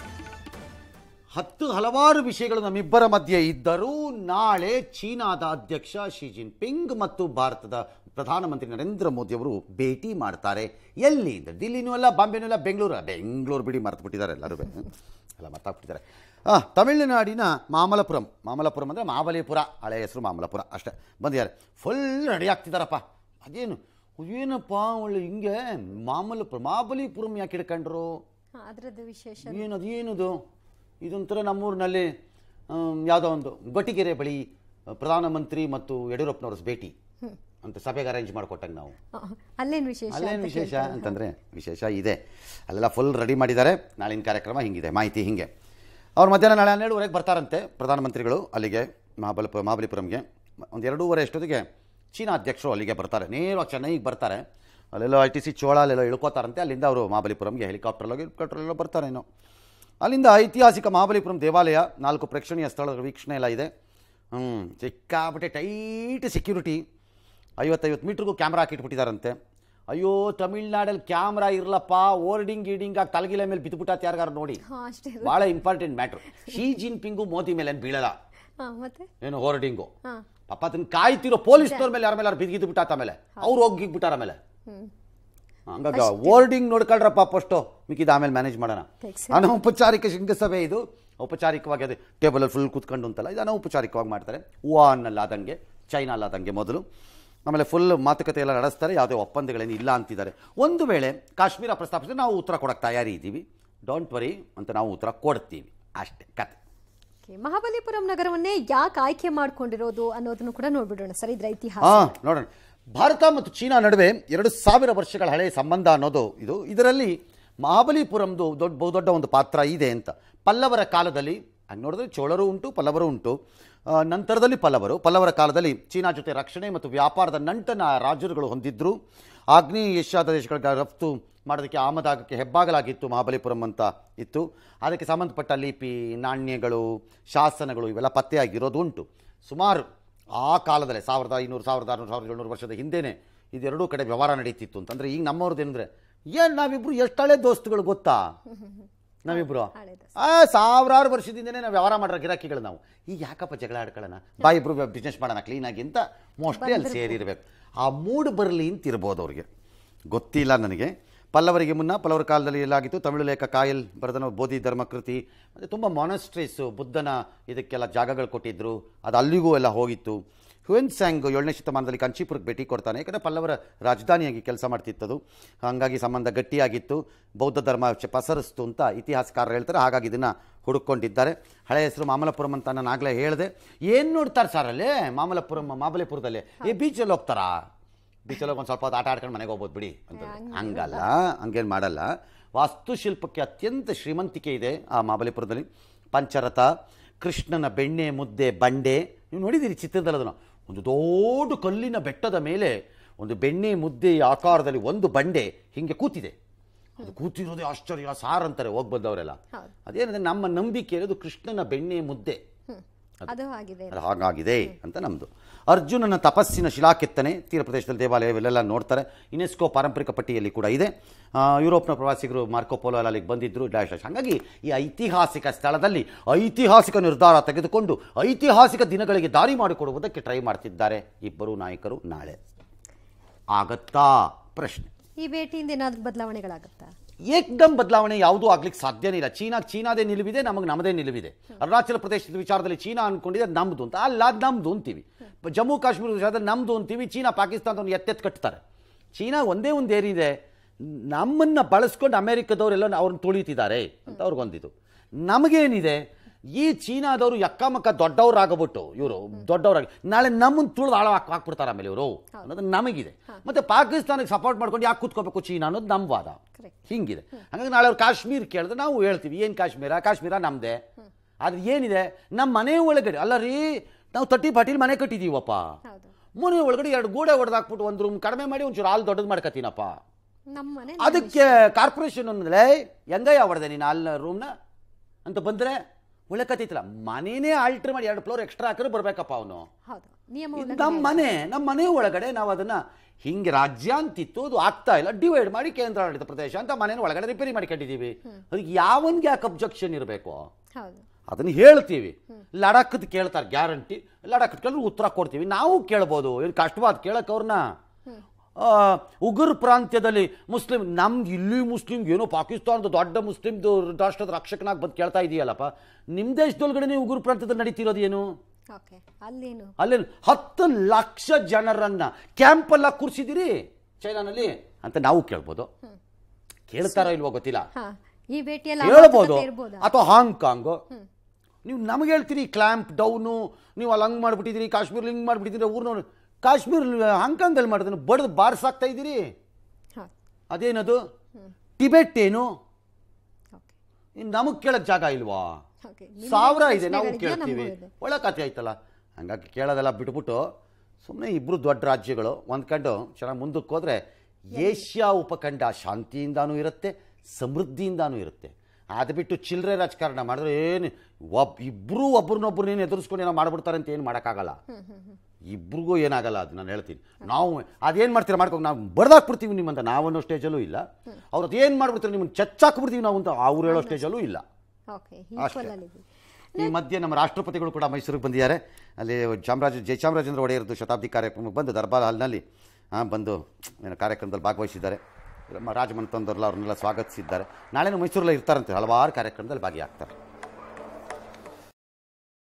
S1: ಹತ್ತು ಹಲವಾರು ವಿಷಯಗಳು ನಮ್ಮಿಬ್ಬರ ಮಧ್ಯೆ ಇದ್ದರೂ ನಾಳೆ ಚೀನಾದ ಅಧ್ಯಕ್ಷ ಶಿ ಜಿನ್ಪಿಂಗ್ ಮತ್ತು ಭಾರತದ ಪ್ರಧಾನಮಂತ್ರಿ ನರೇಂದ್ರ ಮೋದಿ ಅವರು ಭೇಟಿ ಮಾಡ್ತಾರೆ ಎಲ್ಲಿ ಅಂತ ಡಿಲ್ಲಿನೂ ಅಲ್ಲ ಬಾಂಬೆನೂ ಅಲ್ಲ ಬೆಂಗಳೂರು ಬೆಂಗಳೂರು ಬಿಡಿ ಮರ್ತು ಬಿಟ್ಟಿದ್ದಾರೆ ಎಲ್ಲರೂ ಎಲ್ಲ ಮರ್ತಾಗ್ಬಿಟ್ಟಿದ್ದಾರೆ ಆ, ತಮಿಳುನಾಡಿನ ಮಾಮಲಪುರಂ ಮಾಮಲಪುರಂ ಅಂದರೆ ಮಹಾಬಲಿಪುರ ಹಳೆಯ ಹೆಸರು ಮಾಮಲಪುರ ಅಷ್ಟೇ ಬಂದಿದ್ದಾರೆ ಫುಲ್ ರೆಡಿ ಆಗ್ತಿದ್ದಾರಪ್ಪ ಅದೇನು ಏನಪ್ಪ ಒಳ್ಳೆ ಹಿಂಗೆ ಮಾಮಲಪುರ ಮಹಾಬಲಿಪುರಂ ಯಾಕೆ ಹಿಡ್ಕೊಂಡ್ರು
S7: ಹಾ, ಅದ್ರದ್ದು ವಿಶೇಷ
S1: ಏನದು ಏನದು ಇದೊಂಥರ ನಮ್ಮೂರಿನಲ್ಲಿ ಆಮ್, ಯಾವುದೋ ಒಂದು ಗೊಟ್ಟಿಗೆರೆ ಬಳಿ ಆ, ಪ್ರಧಾನಮಂತ್ರಿ ಮತ್ತು ಯಡಿಯೂರಪ್ಪನವ್ರ ಭೇಟಿ
S7: ಹ್ಮ್.
S1: ಅಂತ ಸಭೆಗೆ ಅರೇಂಜ್ ಮಾಡಿಕೊಟ್ಟಂಗೆ ನಾವು
S7: ಹಾ, ಅಲ್ಲೇನ್ ವಿಶೇಷ
S1: ಅಲ್ಲೇನು
S7: ಅಂತ
S1: ವಿಶೇಷ
S7: ಕೇಳ್ತಾರೆ.
S1: ಅಂತಂದರೆ ವಿಶೇಷ ಇದೆ ಅಲ್ಲೆಲ್ಲ ಫುಲ್ ರೆಡಿ ಮಾಡಿದ್ದಾರೆ ನಾಳಿನ ಕಾರ್ಯಕ್ರಮ ಹಿಂಗಿದೆ ಮಾಹಿತಿ ಹಿಂಗೆ ಅವ್ರು ಮಧ್ಯಾಹ್ನ ನಾಳೆ ಹನ್ನೆರಡುವರೆಗೆ ಬರ್ತಾರಂತೆ ಪ್ರಧಾನಮಂತ್ರಿಗಳು ಅಲ್ಲಿಗೆ ಮಹಾಬಲಿಪುರ ಮಹಾಬಲಿಪುರಂಗೆ ಒಂದು ಎರಡೂವರೆ ಅಷ್ಟೊತ್ತಿಗೆ ಚೀನಾ ಅಧ್ಯಕ್ಷರು ಅಲ್ಲಿಗೆ ಬರ್ತಾರೆ ನೇರವಾಗಿ ಚೆನ್ನೈಗೆ ಬರ್ತಾರೆ ಅಲ್ಲೆಲ್ಲ ಐ ಟಿ ಸಿ ಚೋಳ ಅಲ್ಲೆಲ್ಲ ಇಳ್ಕೋತಾರಂತೆ ಅಲ್ಲಿಂದ ಅವರು ಮಹಾಬಲಿಪುರಂಗೆ ಹೆಲಿಕಾಪ್ಟರ್ಲಾಗಿ ಹೆಲಿಕಾಪ್ಟರ್ಲೆಲ್ಲ ಬರ್ತಾರೇನೋ ಅಲ್ಲಿಂದ ಐತಿಹಾಸಿಕ ಮಹಾಬಲಿಪುರಂ ದೇವಾಲಯ ನಾಲ್ಕು ಪ್ರೇಕ್ಷಣೀಯ ಸ್ಥಳಗಳ ವೀಕ್ಷಣೆ ಎಲ್ಲ ಇದೆ ಹ್ಞೂ ಸಿಕ್ಕಾಬಿಟ್ಟೆ ಟೈಟ್ ಸೆಕ್ಯೂರಿಟಿ ಐವತ್ತೈವತ್ತು ಮೀಟ್ರಿಗೂ ಕ್ಯಾಮ್ರಾ ಹಾಕಿಟ್ಬಿಟ್ಟಿದಾರಂತೆ ಅಯ್ಯೋ ತಮಿಳ್ನಾಡಲ್ಲಿ ಕ್ಯಾಮ್ರಾ ಇರಲಪ್ಪ ಓರ್ಡಿಂಗ್ ಗೀಡಿಂಗ್ ಆಗಿ ತಲಗಿಲೆ ಮೇಲೆ ಬಿದ್ದುಬಿಟ್ಟಾತ ಯಾರಿಗಾರು ನೋಡಿ
S7: ಹಾ, ಅಷ್ಟೇ ಅದು.
S1: ಭಾಳ important matter Xi Jinping Modi ಮೇಲೆ ಏನು ಬೀಳಲ್ಲ
S7: ಹಾ, ಮತ್ತೆ
S1: ಏನು ಹೋರ್ಡಿಂಗು
S7: ಹಾ
S1: ಪಾಪ ಅದನ್ನ ಕಾಯ್ತಿರೋ ಪೊಲೀಸ್ನವ್ರ ಮೇಲೆ ಯಾರ ಮೇಲೆ ಯಾರು ಬಿದ್ದಿದ್ದು ಬಿಟ್ಟಾತ ಆಮೇಲೆ ಅವ್ರು ಹೋಗಿ ಬಿಟ್ಟಾರ ಆಮೇಲೆ
S7: ಹ್ಮ್
S1: ಹಂಗಾಗಿ ಓರ್ಡಿಂಗ್ ನೋಡ್ಕೊಳ್ರಪ್ಪ ಫಸ್ಟು ಮಿಕ್ಕಿದ ಆಮೇಲೆ ಮ್ಯಾನೇಜ್ ಮಾಡೋಣ
S7: Thanks.
S1: ಅನೌಪಚಾರಿಕ ಶೃಂಗಸಭೆ ಇದು ಔಪಚಾರಿಕವಾಗಿ ಅದು ಟೇಬಲಲ್ಲಿ ಫುಲ್ ಕೂತ್ಕೊಂಡು ಅಂತಲ್ಲ ಇದು ಅನೌಪಚಾರಿಕವಾಗಿ ಮಾಡ್ತಾರೆ ವುಹಾನ್ನಲ್ಲಿ ಆದಂಗೆ ಚೈನಲ್ಲಿ ಆದಂಗೆ ಮೊದಲು ಆಮೇಲೆ ಫುಲ್ ಮಾತುಕತೆ ಎಲ್ಲ ನಡೆಸ್ತಾರೆ ಯಾವುದೇ ಒಪ್ಪಂದಗಳೇನು ಇಲ್ಲ ಅಂತಿದ್ದಾರೆ ಒಂದು ವೇಳೆ ಕಾಶ್ಮೀರ ಪ್ರಸ್ತಾಪಿಸಿದ್ರೆ ನಾವು ಉತ್ತರ ಕೊಡೋಕ್ಕೆ ತಯಾರಿ ಇದ್ದೀವಿ ಡೋಂಟ್ ವರಿ ಅಂತ ನಾವು ಉತ್ತರ ಕೊಡ್ತೀವಿ ಅಷ್ಟೇ ಕತೆ
S7: Okay, ಮಹಾಬಲಿಪುರಂ ನಗರವನ್ನೇ ಯಾಕೆ ಆಯ್ಕೆ ಮಾಡ್ಕೊಂಡಿರೋದು ಅನ್ನೋದನ್ನು ಕೂಡ ನೋಡ್ಬಿಡೋಣ ಸರ್ ಇದ್ರ ಇತಿಹಾಸ
S1: ಹಾಂ ನೋಡೋಣ ಭಾರತ ಮತ್ತು ಚೀನಾ ನಡುವೆ ಎರಡು ಸಾವಿರ ವರ್ಷಗಳ ಹಳೆಯ ಸಂಬಂಧ ಅನ್ನೋದು ಇದು ಇದರಲ್ಲಿ ಮಹಾಬಲಿಪುರಂದು ದೊಡ್ಡ ಬಹುದೊಡ್ಡ ಒಂದು ಪಾತ್ರ ಇದೆ ಅಂತ ಪಲ್ಲವರ ಕಾಲದಲ್ಲಿ ಹಂಗೆ ನೋಡಿದ್ರೆ ಚೋಳರು ಉಂಟು ಪಲ್ಲವರು ಉಂಟು ಆ, ನಂತರದಲ್ಲಿ ಪಲ್ಲವರು ಪಲ್ಲವರ ಕಾಲದಲ್ಲಿ ಚೀನಾ ಜೊತೆ ರಕ್ಷಣೆ ಮತ್ತು ವ್ಯಾಪಾರದ ನಂಟನ ರಾಜರುಗಳು ಹೊಂದಿದ್ರು ಆಗ್ನೇಯ ಏಷ್ಯಾದ ದೇಶಗಳಿಗೆ ರಫ್ತು ಮಾಡೋದಕ್ಕೆ ಆಮದಾಗಕ್ಕೆ ಹೆಬ್ಬಾಗಲಾಗಿತ್ತು ಮಹಾಬಲಿಪುರಂ ಅಂತ ಇತ್ತು ಅದಕ್ಕೆ ಸಂಬಂಧಪಟ್ಟ ಲಿಪಿ ನಾಣ್ಯಗಳು ಶಾಸನಗಳು ಇವೆಲ್ಲ ಪತ್ತೆಯಾಗಿರೋದು ಉಂಟು ಸುಮಾರು ಆ ಕಾಲದಲ್ಲೇ ಸಾವಿರದ ಐನೂರು ಸಾವಿರದ ಆರುನೂರು ಸಾವಿರದ ಏಳ್ನೂರು ವರ್ಷದ ಹಿಂದೆನೇ ಇದೆರಡೂ ಕಡೆ ವ್ಯವಹಾರ ನಡೀತಿತ್ತು ಅಂತಂದರೆ ಈಗ ನಮ್ಮವ್ರದ್ದು ಏನಂದರೆ ಏನು ನಾವಿಬ್ರು ಎಷ್ಟು ಹಳೆ ದೋಸ್ತುಗಳು ಗೊತ್ತಾ ನಾವಿಬ್ರು ಆ ಸಾವಿರಾರು ವರ್ಷದಿಂದನೇ ನಾವು ವ್ಯವಹಾರ ಮಾಡಿರೋ ಗಿರಾಕಿಗಳು ನಾವು ಈಗ ಯಾಕಪ್ಪ ಜಗಳ ಆಡ್ಕೊಳ್ಳೋಣ ಬಾ ಇಬ್ರು ಬಿಸ್ನೆಸ್ ಮಾಡೋಣ ಕ್ಲೀನಾಗಿ ಅಂತ ಮೋಸ್ಟ್ಲಿ ಅಲ್ಲಿ ಸೇರಿರ್ಬೇಕು ಆ ಮೂಡ್ ಬರಲಿ ಅಂತ ಇರ್ಬೋದು ಅವ್ರಿಗೆ ಗೊತ್ತಿಲ್ಲ ನನಗೆ ಪಲ್ಲವರಿಗೆ ಮುನ್ನ ಪಲ್ಲವರ ಕಾಲದಲ್ಲಿ ಎಲ್ಲಾಗಿತ್ತು ತಮಿಳು ಲೇಖ ಕಾಯಲ್ ಬರೆದನ ಬೋಧಿ ಧರ್ಮಕೃತಿ ಮತ್ತು ತುಂಬ ಮೊನಸ್ಟ್ರೀಸು ಬುದ್ಧನ ಇದಕ್ಕೆಲ್ಲ ಜಾಗಗಳು ಕೊಟ್ಟಿದ್ದರು ಅದು ಅಲ್ಲಿಗೂ ಎಲ್ಲ ಹೋಗಿತ್ತು ಹುಯೆನ್ ಸ್ಯಾಂಗ್ ಏಳನೇ ಶತಮಾನದಲ್ಲಿ ಕಂಚೀಪುರಕ್ಕೆ ಭೇಟಿ ಕೊಡ್ತಾನೆ ಯಾಕಂದರೆ ಪಲ್ಲವರ ರಾಜಧಾನಿಯಾಗಿ ಕೆಲಸ ಮಾಡ್ತಿತ್ತದು ಹಾಗಾಗಿ ಸಂಬಂಧ ಗಟ್ಟಿಯಾಗಿತ್ತು ಬೌದ್ಧ ಧರ್ಮ ಚ- ಪಸರಿಸ್ತು ಅಂತ ಇತಿಹಾಸಕಾರರು ಹೇಳ್ತಾರೆ ಹಾಗಾಗಿ ಇದನ್ನು ಹುಡುಕೊಂಡಿದ್ದಾರೆ ಹಳೆ ಹೆಸರು ಮಾಮಲಪುರಂ ಅಂತ ನಾನು ಆಗಲೇ ಹೇಳಿದೆ ಏನು ನೋಡ್ತಾರೆ ಸರ್ ಅಲ್ಲಿ ಮಾಮಲಪುರಂ ಮಾಮಲಪುರದಲ್ಲಿ ಈ ಬೀಚಲ್ಲಿ ಹೋಗ್ತಾರಾ ಬೀಚಲ್ಲಿ ಹೋಗಿ ಒಂದು ಸ್ವಲ್ಪ ಹೊತ್ತು ಆಟ ಆಡ್ಕೊಂಡು ಮನೆಗೆ ಹೋಗ್ಬೋದು ಬಿಡಿ ಅಂತ ಹಂಗಲ್ಲ ಹಂಗೇನು ಮಾಡಲ್ಲ ವಾಸ್ತುಶಿಲ್ಪಕ್ಕೆ ಅತ್ಯಂತ ಶ್ರೀಮಂತಿಕೆ ಇದೆ ಆ ಮಹಾಬಲಿಪುರದಲ್ಲಿ ಪಂಚರಥ ಕೃಷ್ಣನ ಬೆಣ್ಣೆ ಮುದ್ದೆ ಬಂಡೆ ನೀವು ನೋಡಿದ್ದೀರಿ ಚಿತ್ರದಲ್ಲಿ ಅದನ್ನು ಒಂದು ದೊಡ್ಡ ಕಲ್ಲಿನ ಬೆಟ್ಟದ ಮೇಲೆ ಒಂದು ಬೆಣ್ಣೆ ಮುದ್ದೆ ಆಕಾರದಲ್ಲಿ ಒಂದು ಬಂಡೆ ಹೀಗೆ ಕೂತಿದೆ ಅದು ಕೂತಿರೋದೇ ಆಶ್ಚರ್ಯ ಸಾರ್ ಅಂತಾರೆ ಹೋಗಿ ಬಂದವರೆಲ್ಲ
S7: ಹೌದು.
S1: ಅದೇನಂದ್ರೆ ನಮ್ಮ ನಂಬಿಕೆ ಇರೋದು ಕೃಷ್ಣನ ಬೆಣ್ಣೆ ಮುದ್ದೆ
S7: ಹ್ಮ್. ಅದು ಆಗಿದೆ
S1: ಅದು ಹಾಗಾಗಿದೆ ಅಂತ ನಮ್ಮದು ಅರ್ಜುನನ ತಪಸ್ಸಿನ ಶಿಲಾಕೆತ್ತನೆ ತೀರ ಪ್ರದೇಶದಲ್ಲಿ ದೇವಾಲಯ ಇವೆಲ್ಲ ನೋಡ್ತಾರೆ ಯುನೆಸ್ಕೋ ಪಾರಂಪರಿಕ ಪಟ್ಟಿಯಲ್ಲಿ ಕೂಡ ಇದೆ ಆ, ಯುರೋಪ್ನ ಪ್ರವಾಸಿಗರು ಮಾರ್ಕೋ ಪೋಲೋ ಎಲ್ಲ ಅಲ್ಲಿಗೆ ಬಂದಿದ್ದರು ಡ್ಯಾಶ್ ಡ್ಯಾಶ್ ಹಾಗಾಗಿ ಈ ಐತಿಹಾಸಿಕ ಸ್ಥಳದಲ್ಲಿ ಐತಿಹಾಸಿಕ ನಿರ್ಧಾರ ತೆಗೆದುಕೊಂಡು ಐತಿಹಾಸಿಕ ದಿನಗಳಿಗೆ ದಾರಿ ಮಾಡಿಕೊಡುವುದಕ್ಕೆ ಟ್ರೈ ಮಾಡ್ತಿದ್ದಾರೆ ಇಬ್ಬರು ನಾಯಕರು ನಾಳೆ ಆಗತ್ತಾ ಪ್ರಶ್ನೆ
S7: ಈ ಭೇಟಿಯಿಂದ ಏನಾದ್ರೂ ಬದಲಾವಣೆಗಳಾಗುತ್ತಾ
S1: ಏಕ್ದಮ್ ಬದಲಾವಣೆ ಯಾವುದೂ ಆಗ್ಲಿಕ್ಕೆ ಸಾಧ್ಯನೇ ಇಲ್ಲ ಚೀನಾ ಚೀನಾದೇ ನಿಲುವಿದೆ ನಮಗೆ ನಮ್ಮದೇ ನಿಲುವಿದೆ ಅರುಣಾಚಲ ಪ್ರದೇಶದ ವಿಚಾರದಲ್ಲಿ ಚೀನಾ ಅನ್ಕೊಂಡಿದೆ ಅದು ನಮ್ದು ಅಂತ ಅಲ್ಲ ಅದು ನಮ್ದು ಅಂತೀವಿ ಜಮ್ಮು ಕಾಶ್ಮೀರ ವಿಚಾರದಲ್ಲಿ ನಮ್ದು ಅಂತೀವಿ ಚೀನಾ ಪಾಕಿಸ್ತಾನದವ್ರನ್ನ ಎತ್ತೆತ್ತು ಕಟ್ತಾರೆ ಚೀನಾ ಒಂದೇ ಒಂದು ಏರಿದೆ ನಮ್ಮನ್ನು ಬಳಸ್ಕೊಂಡು ಅಮೆರಿಕದವರೆಲ್ಲ ಅವ್ರನ್ನ ತುಳಿತಿದ್ದಾರೆ ಅಂತ ಅವ್ರಿಗೊಂದಿತು ನಮಗೇನಿದೆ ಈ ಚೀನಾದವರು ಯಕ್ಕಮಕ್ಕ ದೊಡ್ಡವರಾಗಬಿಟ್ಟು ಇವರು ದೊಡ್ಡವರಾಗಿ ನಾಳೆ ನಮ್ಮನ್ನು ತುಳಿದು ಆಳ ಹಾಕ್ ಹಾಕ್ಬಿಡ್ತಾರೆ ಆಮೇಲೆ ಇವರು ಅನ್ನೋದು ನಮಗಿದೆ ಮತ್ತೆ ಪಾಕಿಸ್ತಾನಕ್ಕೆ ಸಪೋರ್ಟ್ ಮಾಡ್ಕೊಂಡು ಯಾಕೆ ಕೂತ್ಕೋಬೇಕು ಚೀನಾ ಅನ್ನೋದು ನಮ್ಮ ವಾದ ಹಿಂಗಿದೆ ಹಾಗಾಗಿ ನಾಳೆ ಅವ್ರು ಕಾಶ್ಮೀರ್ ಕೇಳಿದ್ರೆ ನಾವು ಹೇಳ್ತೀವಿ ಏನು ಕಾಶ್ಮೀರ ಕಾಶ್ಮೀರ ನಮ್ಮದೇ ಆದ್ರೆ ಏನಿದೆ ನಮ್ಮ ಮನೆ ಒಳಗಡೆ ಅಲ್ಲ ರೀ ನಾವು ತಟ್ಟಿ ಪಾಟೀಲ್ ಮನೆ ಕಟ್ಟಿದೀವಪ್ಪ ಮನೆ ಒಳಗಡೆ ಎರಡು ಗೋಡೆ ಹೊಡೆದಾಕ್ಬಿಟ್ಟು ಒಂದು ರೂಮ್ ಕಡಿಮೆ ಮಾಡಿ ಒಂಚೂರು ಹಾಲು ದೊಡ್ಡದು ಮಾಡ್ಕತೀನಪ್ಪ
S7: ನಮ್ಮ ಮನೆ
S1: ಅದಕ್ಕೆ ಕಾರ್ಪೊರೇಷನ್ ಅನ್ನೋದ್ಲೆ ಹೆಂಗಯ್ಯ ಹೊಡೆದೆ ನೀನು ಹಾಲಿನ ರೂಮ್ನ ಅಂತ ಬಂದರೆ ಒಳ್ಳೆ ಕತ್ತಿತ್ತಲ್ಲ ಮನೇನೇ ಆಲ್ಟ್ರ್ ಮಾಡಿ ಎರಡು ಫ್ಲೋರ್ ಎಕ್ಸ್ಟ್ರಾ ಹಾಕಿದ್ರೆ ಬರ್ಬೇಕಪ್ಪ ಅವನು
S7: ಹೌದು ನಿಯಮ
S1: ಇದು ನಮ್ಮ ಮನೆ ನಮ್ಮ ಮನೆ ಒಳಗಡೆ ನಾವು ಅದನ್ನ ಹಿಂಗೆ ರಾಜ್ಯ ಅಂತಿತ್ತು ಅದು ಆಗ್ತಾ ಇಲ್ಲ ಡಿವೈಡ್ ಮಾಡಿ ಕೇಂದ್ರಾಡಳಿತ ಪ್ರದೇಶ ಅಂತ ಮನೇನ ಒಳಗಡೆ ರಿಪೇರಿ ಮಾಡ್ಕೊಂಡಿದ್ದೀವಿ ಅದಕ್ಕೆ ಯಾವನ್ಗೆ ಯಾಕೆ ಅಬ್ಜೆಕ್ಷನ್ ಇರಬೇಕು
S7: ಹೌದು
S1: ಅದನ್ನ ಹೇಳ್ತೀವಿ ಲಡಾಖದ್ ಕೇಳ್ತಾರೆ ಗ್ಯಾರಂಟಿ ಲಡಾಖದ್ ಕೇಳಿದ್ರೆ ಉತ್ತರ ಕೊಡ್ತೀವಿ ನಾವು ಕೇಳ್ಬೋದು ಏನು ಕಷ್ಟವಾದ ಕೇಳಕ್ಕೆ ಅವ್ರನ್ನ ಉಗುರ್ ಪ್ರಾಂತ್ಯದಲ್ಲಿ ಮುಸ್ಲಿಂ ನಮ್ದು ಇಲ್ಲಿ ಮುಸ್ಲಿಮ್ಗೆ ಏನೋ ಪಾಕಿಸ್ತಾನದ ದೊಡ್ಡ ಮುಸ್ಲಿಮ್ದು ರಾಷ್ಟ್ರದ ರಕ್ಷಕನಾಗಿ ಬಂದು ಕೇಳ್ತಾ ಇದೆಯಲ್ಲಪ್ಪ ನಿಮ್ಮ ದೇಶದೊಳಗಡೆ ನೀವು ಉಗುರ್ ಪ್ರಾಂತ್ಯದಲ್ಲಿ ನಡೀತಿರೋದು ಏನು
S7: ಓಕೆ ಅಲ್ಲೇನು
S1: ಅಲ್ಲಿ ಹತ್ತು ಲಕ್ಷ ಜನರನ್ನ ಕ್ಯಾಂಪಲ್ಲ ಕೂರಿಸಿದಿರಿ ಚೈನಾನಲ್ಲಿ ಅಂತ ನಾವು ಕೇಳ್ಬೋದು ಕೇಳ್ತಾರೋ ಇಲ್ವೋ ಗೊತ್ತಿಲ್ಲ
S7: ಹಾ ಈ ಭೇಟಿಯಲ್ಲಿ
S1: ಹೇಳ್ಬೋದು
S7: ಅಮಾಯಕತೆ ಇರ್ಬೋದಾ
S1: ಅಥವಾ ಹಾಂಗ್ಕಾಂಗು ನೀವು ನಮಗೆ ಹೇಳ್ತೀರಿ ಕ್ಲಾಂಪ್ ಡೌನು ನೀವು ಅಲ್ಲಿ ಹಂಗೆ ಮಾಡ್ಬಿಟ್ಟಿದ್ದೀರಿ ಕಾಶ್ಮೀರ್ ಹಿಂಗೆ ಮಾಡ್ಬಿಟ್ಟಿದ್ದೀರಿ ಊರ್ನವ್ರು ಕಾಶ್ಮೀರ್ ಹಾಂಗ್ಕಾಂಗಲ್ಲಿ ಮಾಡಿದ್ರೆ ಬಡ್ದು ಬಾರಿಸಾಕ್ತಾ ಇದ್ದೀರಿ
S7: ಹಾ
S1: ಅದೇನದು ಟಿಬೆಟ್ ಏನು ನಮಗೆ ಕೇಳಕ್ ಜಾಗ ಇಲ್ವಾ
S7: ಓಕೆ
S1: ಸಾವಿರ ಇದೆ ನಾವು
S7: ಪ್ರಶ್ನೆಗಳಿದೆಯಾ?
S1: ಕೇಳ್ತೀವಿ
S7: ನಮಗೂ ಇದೆ.
S1: ಒಳ್ಳೆ ಕಥೆ ಆಯ್ತಲ್ಲ ಹಂಗಾಗಿ ಕೇಳೋದೆಲ್ಲ ಬಿಟ್ಬಿಟ್ಟು ಸುಮ್ಮನೆ ಇಬ್ರು ದೊಡ್ಡ ರಾಜ್ಯಗಳು ಹೊಂದ್ಕೊಂಡು ಚೆನ್ನಾಗಿ ಮುಂದಕ್ಕೆ ಹೋದ್ರೆ ಏಷ್ಯಾ ಉಪಖಂಡ ಶಾಂತಿಯಿಂದಾನೂ ಇರುತ್ತೆ ಸಮೃದ್ಧಿಯಿಂದಾನೂ ಇರುತ್ತೆ ಅದು ಬಿಟ್ಟು ಚಿಲ್ಲರೆ ರಾಜಕಾರಣ ಮಾಡಿದ್ರೆ ಏನು ಒಬ್ ಇಬ್ಬರು ಒಬ್ರನ್ನೊಬ್ರನ್ನೇನು ಎದುರಿಸ್ಕೊಂಡು ಏನೋ ಮಾಡ್ಬಿಡ್ತಾರೆ ಅಂತ ಏನು ಮಾಡೋಕ್ಕಾಗಲ್ಲ ಇಬ್ರಿಗೂ ಏನಾಗಲ್ಲ ಅದು ನಾನು ಹೇಳ್ತೀನಿ ನಾವು ಅದೇನು ಮಾಡ್ತೀರಾ ಮಾಡ್ಕೊಂಡು ನಾವು ಬಡ್ದಾಕ್ಬಿಡ್ತೀವಿ ನಿಮ್ಮಂತ ನಾವನ್ನೋ ಸ್ಟೇಜಲ್ಲೂ ಇಲ್ಲ ಅವ್ರು ಅದೇನು ಮಾಡ್ಬಿಡ್ತಾರೆ ನಿಮ್ಮನ್ನು ಚಚ್ಚಾಕ್ಬಿಡ್ತೀವಿ ನಾವು ಅಂತ ಅವ್ರು ಹೇಳೋ ಸ್ಟೇಜಲ್ಲೂ ಇಲ್ಲ
S7: ಓಕೆ
S1: ಅಷ್ಟೇ.
S7: ಈಕ್ವಲ್ ಅಲ್ಲಿ
S1: ಈ ಮಧ್ಯೆ ನಮ್ಮ ರಾಷ್ಟ್ರಪತಿಗಳು ಕೂಡ ಮೈಸೂರಿಗೆ ಬಂದಿದ್ದಾರೆ ಅಲ್ಲಿ ಚಾಮರಾಜ ಜಯಚಾಮರಾಜೇಂದ್ರ ಒಡೆಯರದ್ದು ಶತಾಬ್ದಿ ಕಾರ್ಯಕ್ರಮಕ್ಕೆ ಬಂದು ದರ್ಬಾರ್ ಹಾಲ್ನಲ್ಲಿ ಆ, ಬಂದು ಏನೋ ಕಾರ್ಯಕ್ರಮದಲ್ಲಿ ಭಾಗವಹಿಸಿದ್ದಾರೆ ನಮ್ಮ ರಾಜಮನೆತನದವ್ರೆಲ್ಲ ಅವ್ರನ್ನೆಲ್ಲ ಸ್ವಾಗತಿಸಿದ್ದಾರೆ ನಾಳೆನೂ ಮೈಸೂರಲ್ಲೇ ಇರ್ತಾರಂತೆ ಹಲವಾರು ಕಾರ್ಯಕ್ರಮದಲ್ಲಿ ಭಾಗಿಯಾಗ್ತಾರೆ